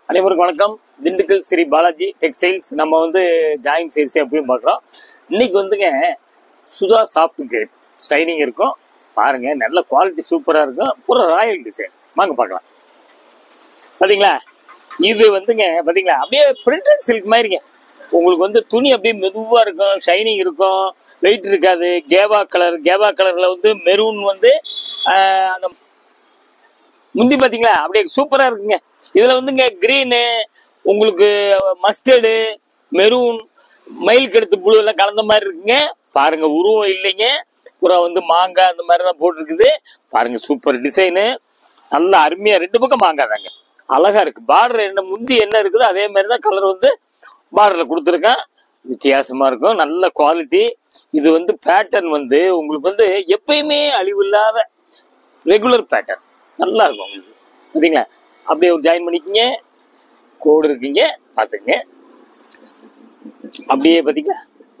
அனைவருக்கும் வணக்கம் திண்டுக்கல் ஸ்ரீ பாலாஜி டெக்ஸ்டைல்ஸ் நம்ம வந்து ஜாயின் சைஸ் எப்பயும் பார்க்குறோம் இன்னைக்கு வந்துங்க சுதா சாஃப்ட் கிரேட் ஷைனிங் இருக்கும் பாருங்க நல்ல குவாலிட்டி சூப்பராக இருக்கும் பூரா ராயல் டிசைன் வாங்க பார்க்கலாம் பார்த்தீங்களா இது வந்துங்க பார்த்தீங்களா அப்படியே பிரிண்டட் சில்க் மாதிரிங்க உங்களுக்கு வந்து துணி அப்படியே மெதுவாக இருக்கும் ஷைனிங் இருக்கும் வெயிட் இருக்காது கேவா கலர் கேவா கலரில் வந்து மெரூன் வந்து ஆஹ், அந்த முந்தி பாத்தீங்களா அப்படியே சூப்பரா இருக்குங்க இதுல வந்துங்க கிரீனு உங்களுக்கு மஸ்டர்டு மெரூன் மயில் கெடுத்து புழு எல்லாம் கலந்த மாதிரி இருக்குங்க பாருங்க உருவம் இல்லைங்க புறம் வந்து மாங்காய் அந்த மாதிரி தான் போட்டிருக்குது பாருங்க சூப்பர் டிசைனு நல்ல அருமையா ரெண்டு பக்கம் மாங்காய் தாங்க அழகா இருக்கு பார்டர் என்ன முந்தி என்ன இருக்குதோ அதே மாதிரி தான் கலர் வந்து பார்டர்ல கொடுத்துருக்கேன் வித்தியாசமா இருக்கும் நல்ல குவாலிட்டி இது வந்து பேட்டர்ன் வந்து உங்களுக்கு வந்து எப்பயுமே அழிவில்லாத ரெகுலர் பேட்டர்ன் நல்லா இருக்கும் உங்களுக்கு சரிங்களா அப்படியே ஒரு ஜாயின் பண்ணிக்கிங்க கோடு இருக்குங்க பார்த்துங்க அப்படியே பார்த்தீங்களா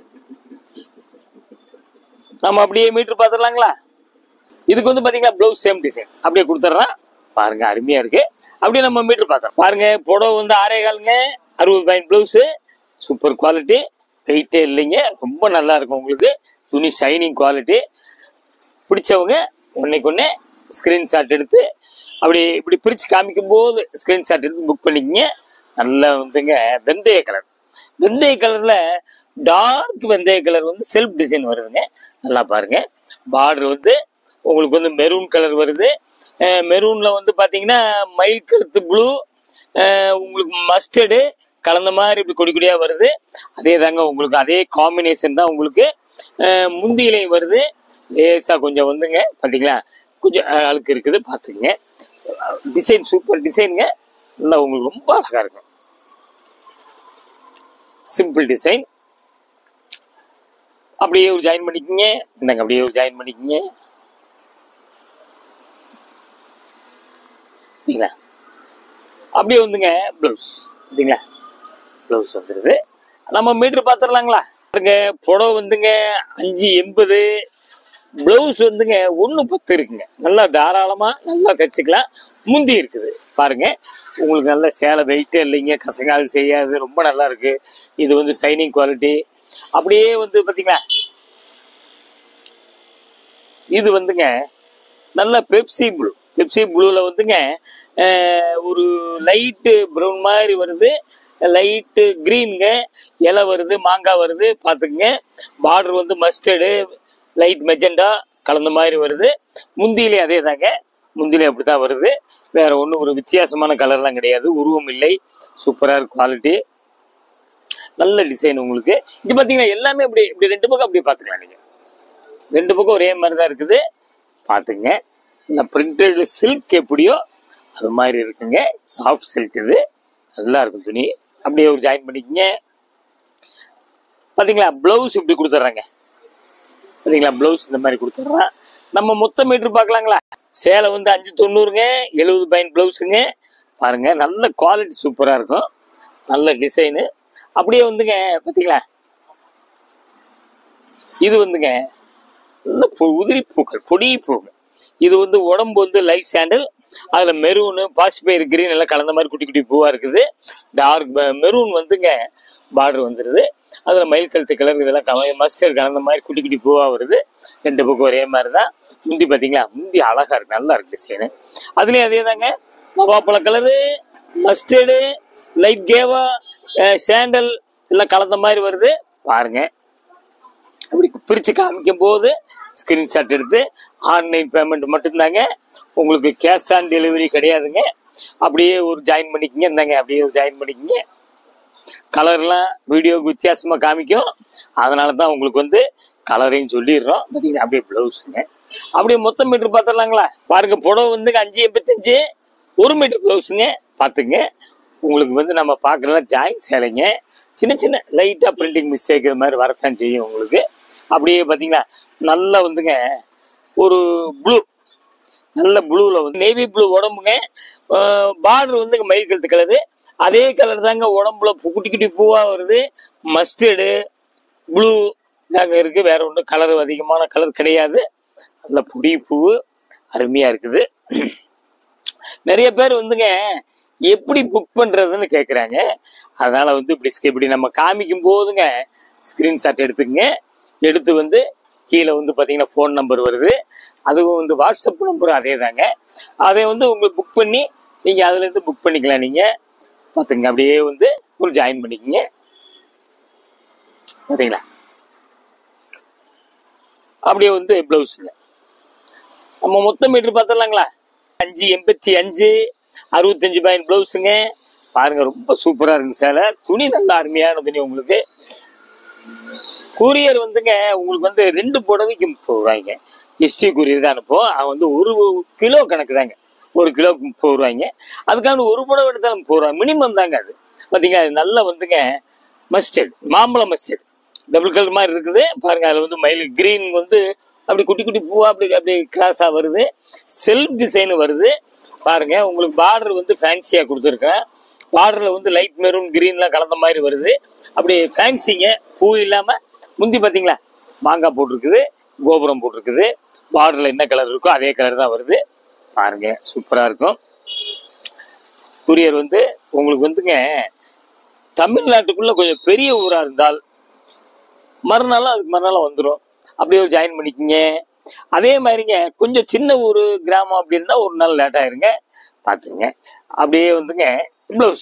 நம்ம அப்படியே மீட்டர் பார்த்துடலாங்களா இதுக்கு வந்து பார்த்தீங்களா ப்ளவுஸ் சேம் டிசைன் அப்படியே கொடுத்துட்றேன் பாருங்க அருமையா இருக்கு அப்படியே நம்ம மீட்டர் பார்த்தோம் பாருங்க புடவை வந்து ஆறே காலுங்க அறுபது பாயிண்ட் ப்ளவுஸு சூப்பர் குவாலிட்டி வெயிட்டே இல்லைங்க ரொம்ப நல்லா இருக்கும் உங்களுக்கு துணி ஷைனிங் குவாலிட்டி பிடிச்சவங்க ஒன்னைக்கு ஒன்று ஸ்க்ரீன்ஷாட் எடுத்து அப்படி இப்படி பிரித்து காமிக்கும் போது ஸ்க்ரீன்ஷாட் எடுத்து புக் பண்ணிக்கங்க நல்லா வந்துங்க வெந்தய கலர் வெந்தய கலரில் டார்க் வெந்தய கலர் வந்து செல்ஃப் டிசைன் வருதுங்க நல்லா பாருங்க பார்டர் வந்து உங்களுக்கு வந்து மெரூன் கலர் வருது மெரூனில் வந்து பார்த்தீங்கன்னா மயில் கருத்து ப்ளூ உங்களுக்கு மஸ்டர்டு கலந்த மாதிரி இப்படி கொடி கொடியாக வருது அதே தாங்க உங்களுக்கு அதே காம்பினேஷன் தான் உங்களுக்கு அஹ், முந்தியிலையும் வருது லேசாக கொஞ்சம் வந்துங்க பார்த்தீங்களா கொஞ்சம் அஹ், அழுக்கு இருக்குது பார்த்துங்க டிசைன் சூப்பர் டிசைனுங்க நல்லா உங்களுக்கு ரொம்ப அழகாக இருக்கும் சிம்பிள் டிசைன் அப்படியே ஒரு ஜாயின் பண்ணிக்கங்க இந்தாங்க அப்படியே ஒரு ஜாயின் பண்ணிக்கங்க சரிங்களா அப்படியே வந்துங்க ப்ளவுஸ் சரிங்களா ப்ளவுஸ் வந்துடுது நம்ம மீட்ரு பார்த்துடலாங்களா பாருங்க புடவை வந்துங்க அஞ்சு எண்பது ப்ளவுஸ் வந்துங்க ஒன்று பத்து இருக்குங்க நல்லா தாராளமாக நல்லா தைச்சிக்கலாம் முந்தி இருக்குது பாருங்க உங்களுக்கு நல்ல சேலை வெயிட்டே இல்லைங்க கசங்கால் செய்யாது ரொம்ப நல்லா இருக்கு இது வந்து ஷைனிங் குவாலிட்டி அப்படியே வந்து பார்த்தீங்களா இது வந்துங்க நல்ல பெப்சி ப்ளூ பெப்சி ப்ளூவில் வந்துங்க அஹ், ஒரு லைட்டு ப்ரௌன் மாதிரி வருது லைட்டு க்ரீனுங்க இலை வருது மாங்காய் வருது பார்த்துக்குங்க பார்டர் வந்து மஸ்டர்டு லைட் மெஜெண்டா கலந்த மாதிரி வருது முந்தியிலே அதே தாங்க முந்தியிலே அப்படி தான் வருது வேற ஒன்றும் ஒரு வித்தியாசமான கலர்லாம் கிடையாது உருவம் இல்லை சூப்பராக குவாலிட்டி நல்ல டிசைன் உங்களுக்கு இது பார்த்தீங்கன்னா எல்லாமே இப்படி இப்படி ரெண்டு பக்கம் அப்படியே பார்த்துக்கலாம் நீங்கள் ரெண்டு பக்கம் ஒரே மாதிரி தான் இருக்குது பார்த்துங்க இந்த பிரிண்டட் சில்க் எப்படியோ அது மாதிரி இருக்குங்க சாஃப்ட் சில்க் இது நல்லா இருக்கும் துணி அப்படியே ஒரு ஜாயின் பண்ணிக்கங்க பார்த்தீங்களா ப்ளவுஸ் இப்படி கொடுத்துட்றாங்க பார்த்தீங்களா ப்ளவுஸ் இந்த மாதிரி கொடுத்துட்றான் நம்ம மொத்த மீட்ரு பார்க்கலாங்களா சேலை வந்து அஞ்சு தொண்ணூறுங்க எழுபது பைன் ப்ளவுஸுங்க பாருங்க நல்ல குவாலிட்டி சூப்பராக இருக்கும் நல்ல டிசைனு அப்படியே வந்துங்க பார்த்தீங்களா இது வந்துங்க நல்ல பூ- உதிரி பூக்கள் பொடி பூக்கள் இது வந்து உடம்பு வந்து லைட் சாண்டல் அதில் மெரூனு பாசிப்பயிர் கிரீன் எல்லாம் கலந்த மாதிரி குட்டி குட்டி பூவாக இருக்குது டார்க் மெரூன் வந்துங்க பார்டர் வந்துடுது அதில் மயில் கழுத்து கலர் இதெல்லாம் கல மஸ்டர்ட் கலந்த மாதிரி குட்டி குட்டி பூவாக வருது ரெண்டு பக்கம் ஒரே மாதிரி தான் முந்தி பார்த்தீங்களா முந்தி அழகாக இருக்கு நல்லா இருக்கு டிசைனு அதுலேயும் அதே தாங்க நவாப்பழ கலரு மஸ்டர்டு லைட் கேவா சாண்டல் எல்லாம் கலந்த மாதிரி வருது பாருங்க அப்படி பிரித்து காமிக்கும் போது ஸ்க்ரீன்ஷாட் எடுத்து ஆன்லைன் பேமெண்ட் மட்டும்தாங்க உங்களுக்கு கேஷ் ஆன் டெலிவரி கிடையாதுங்க அப்படியே ஒரு ஜாயின் பண்ணிக்கங்க இந்தாங்க அப்படியே ஒரு ஜாயின் பண்ணிக்கங்க கலர்லாம் வீடியோவுக்கு வித்தியாசமாக காமிக்கும் அதனால தான் உங்களுக்கு வந்து கலரையும் சொல்லிடுறோம் பார்த்தீங்கன்னா அப்படியே ப்ளவுஸுங்க அப்படியே மொத்தம் மீட்டர் பார்த்துடலாங்களா பாருங்க புடவை வந்து அஞ்சு எண்பத்தஞ்சு ஒரு மீட்டர் ப்ளவுஸுங்க பார்த்துங்க உங்களுக்கு வந்து நம்ம பார்க்குறதுலாம் ஜாயின் சேலைங்க சின்ன சின்ன லைட்டாக பிரிண்டிங் மிஸ்டேக் இது மாதிரி வரத்தான் செய்யும் உங்களுக்கு அப்படியே பார்த்தீங்களா நல்லா வந்துங்க ஒரு ப்ளூ நல்ல ப்ளூவில் வந்து நேவி ப்ளூ உடம்புங்க பார்டர் வந்து மயில் கழுத்து கலரு அதே கலர் தாங்க உடம்புல பூ- குட்டி குட்டி பூவாக வருது மஸ்டர்டு ப்ளூ தாங்க இருக்குது வேற ஒன்றும் கலர் அதிகமான கலர் கிடையாது நல்ல பொடி பூ அருமையாக இருக்குது நிறைய பேர் வந்துங்க எப்படி புக் பண்றதுன்னு கேட்குறாங்க அதனால வந்து இப்படி sk- இப்படி நம்ம காமிக்கும் போதுங்க ஸ்கிரீன்ஷாட் எடுத்துக்கங்க எடுத்து வந்து கீழே வந்து பார்த்தீங்கன்னா ஃபோன் நம்பர் வருது அதுவும் வந்து வாட்ஸ்அப் நம்பரும் அதே தாங்க அதை வந்து உங்களுக்கு புக் பண்ணி நீங்கள் அதுலேருந்து புக் பண்ணிக்கலாம் நீங்கள் பார்த்துங்க அப்படியே வந்து ஒரு ஜாயின் பண்ணிக்கங்க பார்த்தீங்களா அப்படியே வந்து ப்ளவுஸுங்க நம்ம மொத்த மீட்டர் பார்த்துடலாங்களா அஞ்சு எண்பத்தி அஞ்சு அறுபத்தஞ்சு பாயிண்ட் ப்ளவுஸுங்க பாருங்க ரொம்ப சூப்பரா இருக்குங்க சேலை துணி நல்ல அருமையான துணி உங்களுக்கு கூரியர் வந்துங்க உங்களுக்கு வந்து ரெண்டு புடவைக்கு முப்பது ரூபாய்ங்க எஸ்டி கூரியர் தான் அனுப்புவோம் அது வந்து ஒரு கிலோ கணக்கு தாங்க ஒரு கிலோக்கு முப்பது ரூபாய்ங்க அதுக்கான ஒரு புடவை எடுத்தாலும் முப்பது ரூபாய் மினிமம் தாங்க அது பார்த்தீங்கன்னா அது நல்லா வந்துங்க மஸ்டர்ட் மாம்பழம் மஸ்டர்ட் டபுள் கலர் மாதிரி இருக்குது பாருங்க அதில் வந்து மயில் கிரீன் வந்து அப்படி குட்டி குட்டி பூவா அப்படி அப்படி கிராஸாக வருது செல்ஃப் டிசைன் வருது பாருங்க உங்களுக்கு பார்டர் வந்து ஃபேன்சியாக கொடுத்துருக்கேன் பார்டரில் வந்து லைட் மெரூன் கிரீன்லாம் கலந்த மாதிரி வருது அப்படி ஃபேன்சிங்க பூ இல்லாமல் முந்தி பார்த்தீங்களா மாங்காய் போட்டிருக்குது கோபுரம் போட்டிருக்குது பார்டரில் என்ன கலர் இருக்கோ அதே கலர் தான் வருது பாருங்க சூப்பராக இருக்கும் குரியர் வந்து உங்களுக்கு வந்துங்க தமிழ்நாட்டுக்குள்ள கொஞ்சம் பெரிய ஊராக இருந்தால் மறுநாள் அதுக்கு மறுநாள் வந்துடும் அப்படியே ஜாயின் பண்ணிக்கங்க அதே மாதிரிங்க கொஞ்சம் சின்ன ஊர் கிராமம் அப்படி இருந்தால் ஒரு நாள் லேட் ஆயிருங்க பார்த்துங்க அப்படியே வந்துங்க ப்ளவுஸ்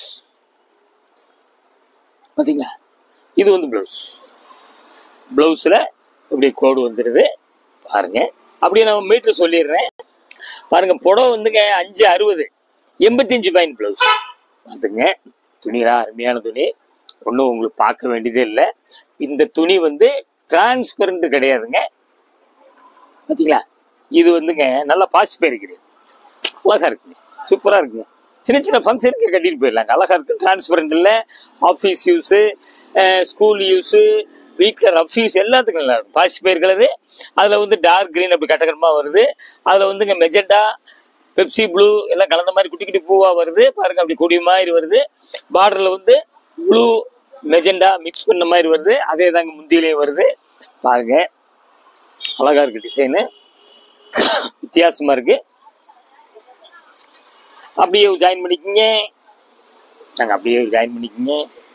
பார்த்தீங்களா இது வந்து ப்ளவுஸ் ப்ளவுஸில் இப்படி கோடு வந்துடுது பாருங்க அப்படியே நான் மீட்டர் சொல்லிடுறேன் பாருங்க புடவை வந்துங்க அஞ்சு அறுபது எண்பத்தஞ்சு பாயிண்ட் ப்ளவுஸ் பார்த்துங்க துணிலாம் அருமையான துணி ஒன்றும் உங்களுக்கு பார்க்க வேண்டியதே இல்லை இந்த துணி வந்து டிரான்ஸ்பரண்ட் கிடையாதுங்க பார்த்தீங்களா இது வந்துங்க நல்லா பாசி போயிருக்குது அழகா இருக்குங்க சூப்பராக இருக்குங்க சின்ன சின்ன ஃபங்க்ஷனுக்கு கட்டிட்டு போயிடலாங்க அழகா இருக்கு டிரான்ஸ்பரண்ட் இல்லை ஆஃபீஸ் யூஸு ஸ்கூல் யூஸு வீட்டில் ரஃப் யூஸ் எல்லாத்துக்கும் நல்லா இருக்கும் பாசி பயிர் கலரு அதில் வந்து டார்க் க்ரீன் அப்படி கட்டகரமாக வருது அதில் வந்துங்க மெஜெண்டா பெப்சி ப்ளூ எல்லாம் கலந்த மாதிரி குட்டி குட்டி பூவாக வருது பாருங்க அப்படி கொடி மாதிரி வருது பார்டரில் வந்து ப்ளூ மெஜெண்டா மிக்ஸ் பண்ண மாதிரி வருது அதே தாங்க முந்தியிலே வருது பாருங்க அழகா இருக்கு டிசைனு வித்தியாசமா இருக்கு அப்படியே ஜாயின் பண்ணிக்கங்க நாங்கள் அப்படியே ஜாயின் பண்ணிக்கங்க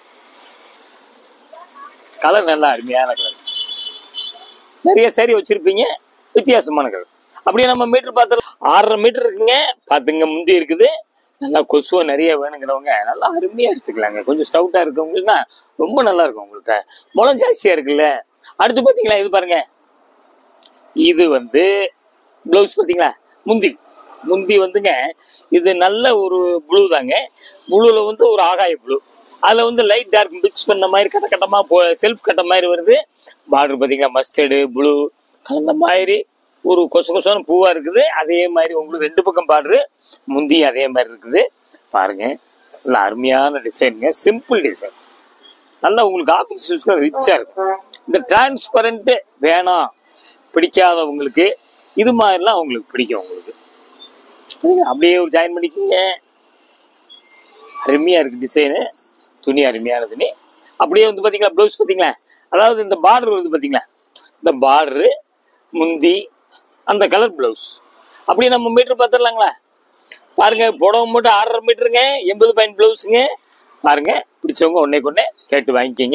கலர் நல்லா அருமையான கலர் நிறைய சேரீ வச்சிருப்பீங்க வித்தியாசமான கலர் அப்படியே நம்ம மீட்டர் பார்த்து ஆறரை மீட்டர் இருக்குங்க பார்த்துங்க முந்தி இருக்குது நல்லா கொசுவை நிறைய வேணுங்கிறவங்க நல்லா அருமையா எடுத்துக்கலாங்க கொஞ்சம் ஸ்டவுட்டா இருக்கவங்களுக்குன்னா ரொம்ப நல்லா இருக்கும் உங்களுக்கு முளம் ஜாஸ்தியா இருக்குல்ல அடுத்து பாத்தீங்களா இது பாருங்க இது வந்து ப்ளவுஸ் பார்த்தீங்களா முந்தி முந்தி வந்துங்க இது நல்ல ஒரு ப்ளூ தாங்க ப்ளூவில் வந்து ஒரு ஆகாய ப்ளூ அதில் வந்து லைட் டார்க் மிக்ஸ் பண்ண மாதிரி கட்ட கட்டமாக போ செல்ஃப் கட்ட மாதிரி வருது பார்டர் பார்த்தீங்களா மஸ்டர்டு ப்ளூ கலந்த மாதிரி ஒரு கொச கொசான பூவாக இருக்குது அதே மாதிரி உங்களுக்கு ரெண்டு பக்கம் பார்டரு முந்தி அதே மாதிரி இருக்குது பாருங்க நல்ல அருமையான டிசைனுங்க சிம்பிள் டிசைன் நல்லா உங்களுக்கு ஆஃபீஸ் யூஸ்க்கு ரிச்சாக இருக்கும் இந்த டிரான்ஸ்பரண்ட்டு வேணாம் பிடிக்காதவங்களுக்கு இது மாதிரிலாம் உங்களுக்கு பிடிக்கும் உங்களுக்கு சரிங்க, அப்படியே ஒரு ஜாயின் பண்ணிக்கோங்க அருமையா இருக்கு டிசைனு துணி அருமையான துணி அப்படியே வந்து பாத்தீங்களா ப்ளவுஸ் பாத்தீங்களா அதாவது இந்த பார்டர் வருது பாத்தீங்களா இந்த பார்டரு முந்தி அந்த கலர் ப்ளவுஸ் அப்படியே நம்ம மீட்டர் பார்த்துடலாங்களா பாருங்க புடவை மட்டும் ஆறரை மீட்டருங்க எண்பது பாயிண்ட் ப்ளவுஸுங்க பாருங்க பிடிச்சவங்க ஒன்னே கொன்னே கேட்டு வாங்கிக்கிங்க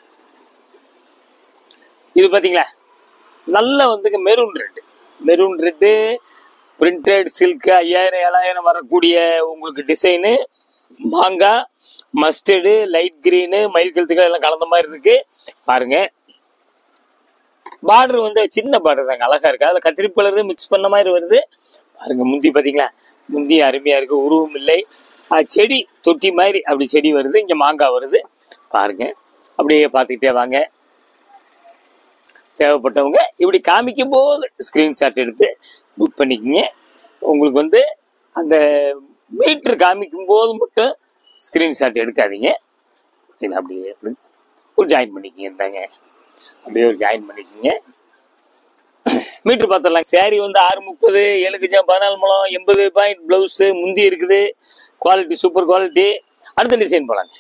இது பாத்தீங்களா நல்ல வந்துங்க maroon red maroon red printed silk ஐயாயிரம் ஏழாயிரம் வரக்கூடிய உங்களுக்கு டிசைனு மாங்காய் மஸ்டர்டு லைட் கிரீனு மயில் கழுத்துக்கள் எல்லாம் கலந்த மாதிரி இருக்கு பாருங்க பார்டர் வந்து சின்ன பார்டர் தாங்க அழகா இருக்கு அதில் கத்திரி கலரு மிக்ஸ் பண்ண மாதிரி வருது பாருங்க முந்தி பாத்தீங்களா முந்தி அருமையா இருக்கு உருவம் இல்லை அஹ் செடி தொட்டி மாதிரி அப்படி செடி வருது இங்க மாங்காய் வருது பாருங்க அப்படியே பார்த்துக்கிட்டே வாங்க தேவைப்பட்டவங்க இப்படி காமிக்கும் போது ஸ்க்ரீன்ஷாட் எடுத்து புக் பண்ணிக்கங்க உங்களுக்கு வந்து அந்த மீட்ரு காமிக்கும் போது மட்டும் ஸ்க்ரீன்ஷாட் எடுக்காதீங்க சரி அப்படியே எடுத்து ஒரு ஜாயின் பண்ணிக்கங்க இருந்தாங்க அப்படியே ஒரு ஜாயின் பண்ணிக்கங்க மீட்ரு பார்த்துடலாம் சாரி வந்து ஆறு முப்பது ஏழு கஜம் பதினாலு முழம் எண்பது பாயிண்ட் ப்ளவுஸு முந்தி இருக்குது குவாலிட்டி சூப்பர் குவாலிட்டி அடுத்த டிசைன் போலாங்க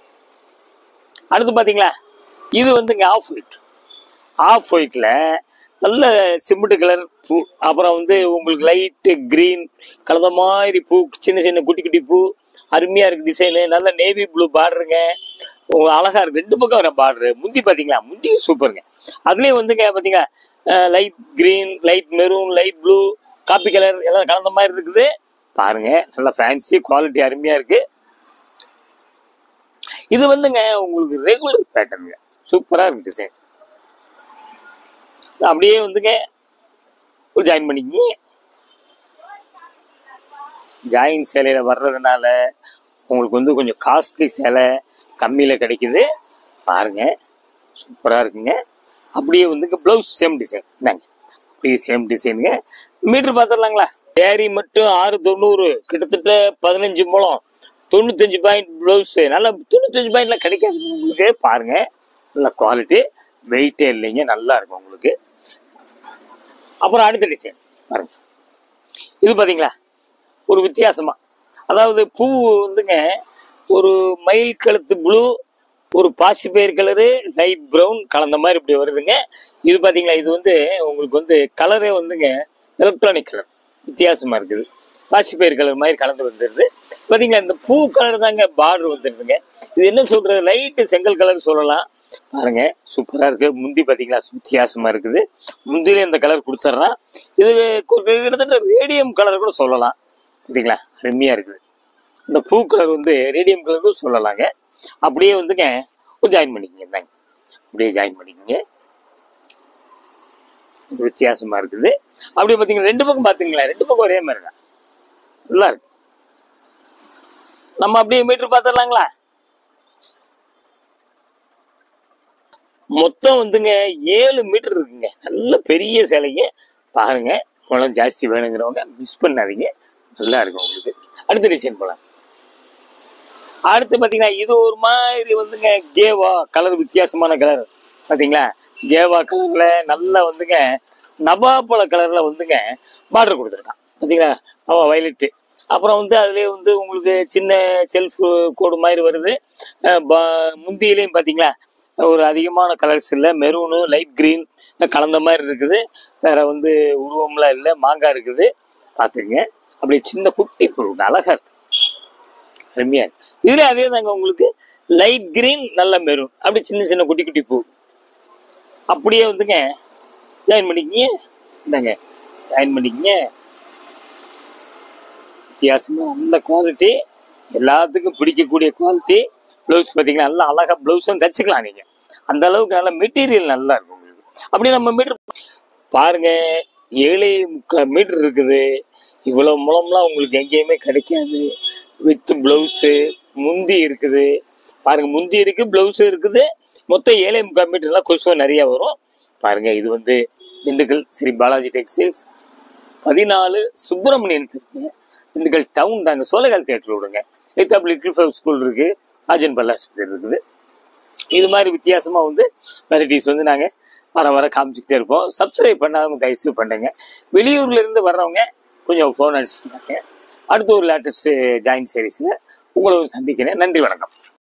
அடுத்து பார்த்தீங்களா இது வந்துங்க ஆஃப் ஒயிட் ஆஃப் ஒயிட்டில் நல்ல சிமெண்ட் கலர் பூ அப்புறம் வந்து உங்களுக்கு லைட்டு கிரீன் கலந்த மாதிரி பூ சின்ன சின்ன குட்டி குட்டி பூ அருமையா இருக்கு டிசைனு நல்ல நேவி ப்ளூ பார்டருங்க உங்க அழகா இருக்கு ரெண்டு பக்கம் வர பார்டரு முந்தி பாத்தீங்களா முந்தியும் சூப்பருங்க அதுலயும் வந்துங்க பாத்தீங்களா light green light maroon light blue coffee colour எல்லாம் கலந்த மாதிரி இருக்குது பாருங்க நல்ல ஃபேன்சி குவாலிட்டி அருமையா இருக்கு இது வந்துங்க உங்களுக்கு ரெகுலர் பேட்டர்னுங்க சூப்பரா இருக்கு டிசைன் அப்படியே வந்துங்க ஒரு ஜாயின் பண்ணிக்கிங்க ஜாயின் சேலையில வர்றதுனால உங்களுக்கு வந்து கொஞ்சம் காஸ்ட்லி சேலை கம்மியில கிடைக்குது பாருங்க சூப்பரா இருக்குங்க அப்படியே வந்துங்க பிளவுஸ் சேம் டிசைன் இந்தாங்க அப்படியே சேம் டிசைனுங்க மீட்டர் பார்த்துடலாங்களா ஏரி மட்டும் ஆறு தொண்ணூறு கிட்டத்தட்ட பதினஞ்சு மூலம் தொண்ணூத்தஞ்சு பாயிண்ட் ப்ளவுஸ் நல்லா தொண்ணூத்தஞ்சு பாயிண்ட்ல கிடைக்காது உங்களுக்கு பாருங்க நல்ல குவாலிட்டி வெயிட்டே இல்லைங்க நல்லா இருக்கும் உங்களுக்கு அப்புறம் அடுத்த டிசைன் பாருங்க இது பாத்தீங்களா ஒரு வித்தியாசமா அதாவது பூ வந்துங்க ஒரு மயில் கழுத்து ப்ளூ ஒரு பாசிப்பயிர் கலரு லைட் ப்ரௌன் கலந்த மாதிரி இப்படி வருதுங்க இது பாத்தீங்களா இது வந்து உங்களுக்கு வந்து கலரே வந்துங்க எலக்ட்ரானிக் கலர் வித்தியாசமா இருக்குது பாசிப்பயிர் கலர் மாதிரி கலந்து வந்துடுது பாத்தீங்களா இந்த பூ கலர் தாங்க பார்டர் வந்துடுதுங்க இது என்ன சொல்றது லைட்டு செங்கல் கலர் சொல்லலாம் பாருங்க சூப்பரா இருக்கு முந்தி பாத்தீங்களா வித்தியாசமா இருக்குது முந்தில இந்த கலர் கொடுத்துட்றான் இது கு- கிட்டத்தட்ட ரேடியம் கலர் கூட சொல்லலாம் பாத்தீங்களா அருமையா இருக்குது இந்த பூ கலர் வந்து ரேடியம் கலரும் சொல்லலாங்க அப்படியே வந்துங்க ஒரு ஜாயின் பண்ணிக்கங்க இந்தாங்க அப்படியே ஜாயின் பண்ணிக்கங்க இது வித்தியாசமா இருக்குது அப்படியே பாத்தீங்கன்னா ரெண்டு பக்கம் பாத்தீங்களா ரெண்டு பக்கம் ஒரே மாதிரி தான் நல்லா இருக்கு நம்ம அப்படியே மீட்டர் பார்த்துடலாங்களா மொத்தம் வந்துங்க ஏழு மீட்டர் இருக்குங்க நல்ல பெரிய சேலைங்க பாருங்க முளம் ஜாஸ்தி வேணுங்கிறவங்க மிஸ் பண்ணாதீங்க நல்லா இருக்கும் உங்களுக்கு அடுத்த டிசைன் போலாம் அடுத்து பாத்தீங்கன்னா இது ஒரு மாதிரி வந்துங்க கேவா கலர் வித்தியாசமான கலர் பாத்தீங்களா கேவா கலர்ல நல்லா வந்துங்க நவாப்பழ கலர்ல வந்துங்க பார்டர் கொடுத்துருக்கான் பாத்தீங்களா ஆமா வயலட்டு அப்புறம் வந்து அதுலயே வந்து உங்களுக்கு சின்ன செல்ஃப் கோடு மாதிரி வருது அஹ் ப- முந்தியிலையும் பாத்தீங்களா ஒரு அதிகமான கலர்ஸ் இல்லை மெரூனு லைட் கிரீன் கலந்த மாதிரி இருக்குது வேற வந்து உருவம்லாம் இல்லை மாங்காய் இருக்குது பார்த்துங்க அப்படியே சின்ன குட்டி பொருள் அழகா இருக்கு அருமையா இருக்கு இதுல அதே தாங்க உங்களுக்கு லைட் கிரீன் நல்ல மெரூன் அப்படி சின்ன சின்ன குட்டி குட்டி பூ அப்படியே வந்துங்க ஜாயின் பண்ணிக்கிங்க இந்தாங்க ஜாயின் பண்ணிக்கிங்க வித்தியாசமா நல்ல குவாலிட்டி எல்லாத்துக்கும் பிடிக்கக்கூடிய குவாலிட்டி ப்ளவுஸ் பார்த்தீங்கன்னா நல்லா அழகா ப்ளவுஸும் தச்சுக்கலாம் நீங்க அந்த அளவுக்கு நல்ல மெட்டீரியல் நல்லா இருக்கும் உங்களுக்கு அப்படி நம்ம மீட்டர் பாருங்க ஏழே முக்கால் மீட்டர் இருக்குது இவ்வளவு முழம்லாம் உங்களுக்கு எங்கேயுமே கிடைக்காது வித் பிளவுஸு முந்தி இருக்குது பாருங்க முந்தி இருக்கு பிளவுஸ் இருக்குது மொத்தம் ஏழே முக்கால் மீட்டர்லாம் கொசுவம் நிறைய வரும் பாருங்க இது வந்து திண்டுக்கல் ஸ்ரீ பாலாஜி டெக்ஸ்டைல்ஸ் பதினாலு சுப்பிரமணியன் தெருங்க திண்டுக்கல் டவுன் தாங்க சோழகால் தேட்டர் விடுங்க எத்தாப்பு லிட்டில் ஃபிளவர் ஸ்கூல் இருக்கு அஜன் பல்லாஸ்பத்திரி இருக்குது இது மாதிரி வித்தியாசமா வந்து வெரைட்டிஸ் வந்து நாங்க வர வர காமிச்சுக்கிட்டே இருப்போம் சப்ஸ்கிரைப் பண்ணாதவங்க தயவுசெய்து பண்ணுங்க வெளியூர்ல இருந்து வர்றவங்க கொஞ்சம் ஃபோன் அடிச்சுட்டாங்க அடுத்து ஒரு லேட்டஸ்ட் ஜாயின் சீரீஸ்ல உங்களை சந்திக்கிறேன் நன்றி வணக்கம்